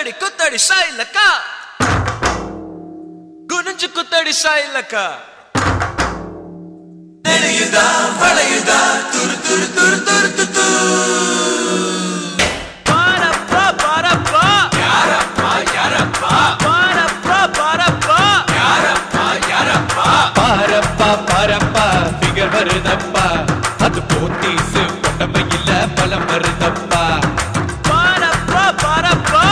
குத்தடி குத்தடி சாயிலக்கா குனிஞ்சு குத்தடி சாயிலக்கா நெளியுதா வளையுதா துரு துரு துரு துரு து து. பாரப்பா பாரப்பா யாரப்பா யாரப்பா பாரப்பா பாரப்பா யாரப்பா யாரப்பா பாரப்பா பாரப்பா பிகர் வருதப்பா அது போத்தீசு புடவையில பலம் வருதப்பா பாரப்பா பாரப்பா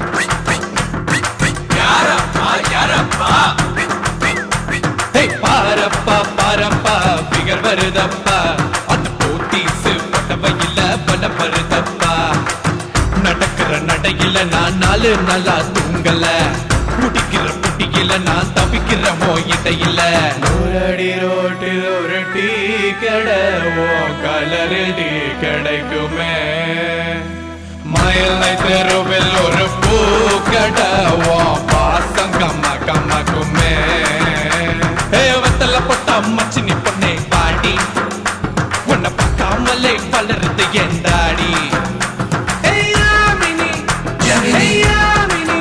யாரப்பா யாரப்பா ஹே பாரப்பா பாரப்பா பிகர் வருதப்பா அது போத்தீசு புடவையில பலம் வருதப்பா நடக்கிற நடையில நான் நாலு நாளா தூங்கல முடிக்கிற புட்டியில நான் தவிக்கிறமோ இடையில நூறடி ரோட்டில் ஒரு டீ கடை ஓ கலரில் டீ கிடைக்குமே மயிலை தெருவில் ஒரு பூ கடை ஓ பாசம் கம்ம கம்மக்குமே ஏ வத்தல பொட்டா மச்சினி பொண்ணே பாடி உன்னை பார்க்காமலே வளருது என் தாடி Hey, Yamini. Hey, Yamini.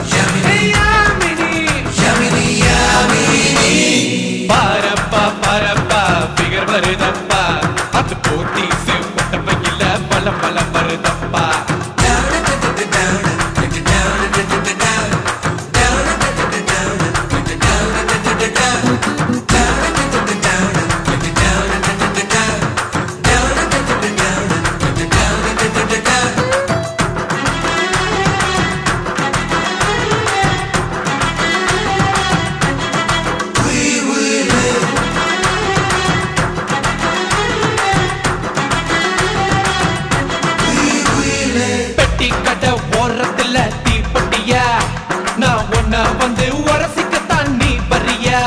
Hey, Yamini. பாரப்பா பாரப்பா பிகர் வருதப்பா அது போத்தீசு பொட்டவையில பல பல வருதப்பா பெட்டி கடை ஓரத்துல தீப்பட்டியா நான் உன்ன வந்து உரசிக்கத்தான் நீ வரியா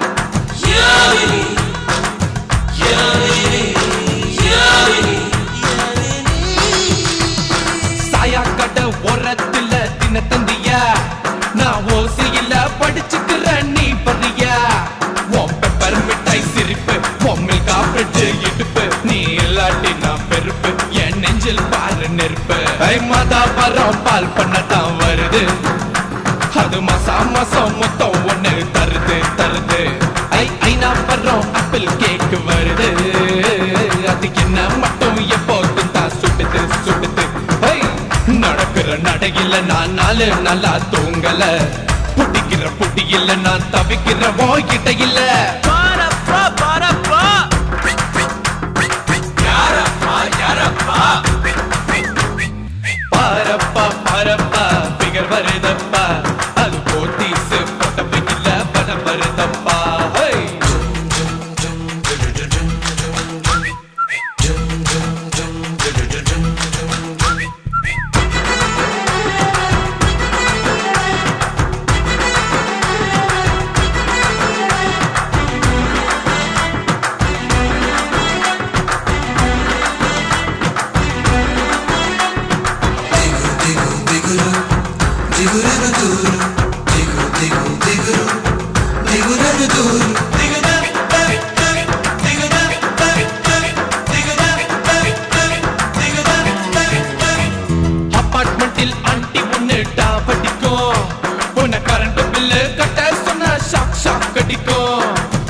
சாயா கடை ஓரத்துல தினத்தந்தியா நான் ஓசியில படிச்சுக்கிற நீ வரியா உன் பெப்பர் மிட்டாய் சிரிப்பு உம்மில் காப்பிட்டு இடுப்பு நீ இல்லாட்டி நான் பெருப்பு என் நெஞ்சில் பாரு நெருப்பு ஐ மாதா பரம் பால் பண்ணத்தான் வருது அது மாசா மாசம் மொத்தம் ஒண்ணு தருது தருது ஐ ஐநா பரம் ஆப்பிள் கேக் வருது அது என்ன மட்டும் எப்போதும் தான் சுடுது சுடுது ஐ, நடக்கிற நடையில நான் நாலு நல்லா தூங்கல புடிக்கிற புட்டியில நான் தவிக்கிற வாய்கிட்ட இல்ல பாரப்பா பாரப்பா யாரப்பா யாரப்பா பாரப்பா பாரப்பா பிகர் வருதப்பா அது போத்தீசு பொட்டவையில பணம் வருதப்பா ஹை அபார்ட்மெண்டில் ஆண்டி ஒண்ணு டாபடிக்கும் உன கரண்ட் பில்லு கட்ட சொன்னா ஷாக் ஷாக் அடிக்கும்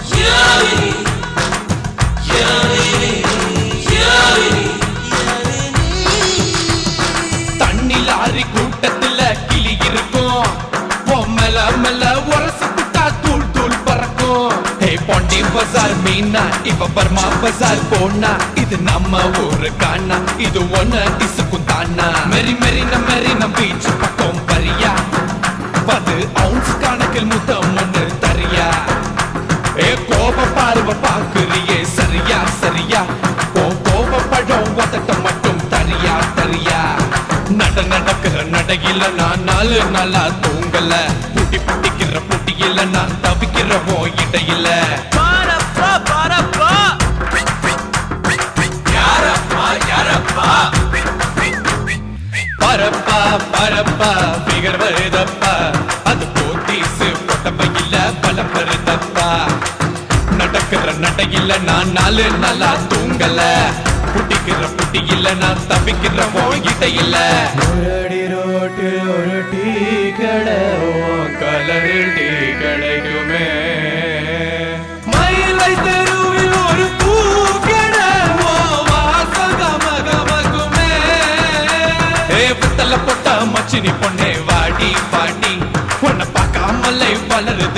தண்ணி லாரி கூட்டத்துல கிளி இருக்கும் உன் மேல மேல உரசி புட்டா தூள் தூள் பறக்கும் ஹே பாண்டி பஜார் மீனா இவ பர்மா பஜார் போனா இது நம்ம ஊரு காணா இது ஒண்ணு இசுக்கும் தானா மெரி மெரின மெரின பீச் பக்கம் பரியா பது அவுன்ஸ் கணக்கில் முத்தம் ஒண்ணு தரியா ஏ கோப பார்வை பாக்குறியே சரியா சரியா ஓ கோப பழம் ஒத்தட்ட மட்டும் தரியா தரியா நட நடக்கிற நடையில நான் நாலு நாளா தூங்கல புட்டி புட்டிக்கிற புட்டியில நான் தவிக்கிறவோ இடையில பாரப்பா பாரப்பா யாரப்பா யாரப்பா பரப்பா பரப்பா பிகர் வருதப்பா அது போத்தீசு பொட்டவையில பலம் வருதப்பா நடக்கிற நடையில நான் நாலு நாளா தூங்கல புட்டிக்கிற புட்டியில நான் தவிக்கிற இடையில ரோட்டில் ஒரு டீ கடை கலரில் டீ கிடைக்குமே மயிலை தெருவில் ஒரு பூக்கடை ஓ வாசம் கமகமகுமே ஏ புத்தல பொட்ட மச்சினி பொண்ணே வாடி வாடி உன்னை பார்க்காமலே வளருது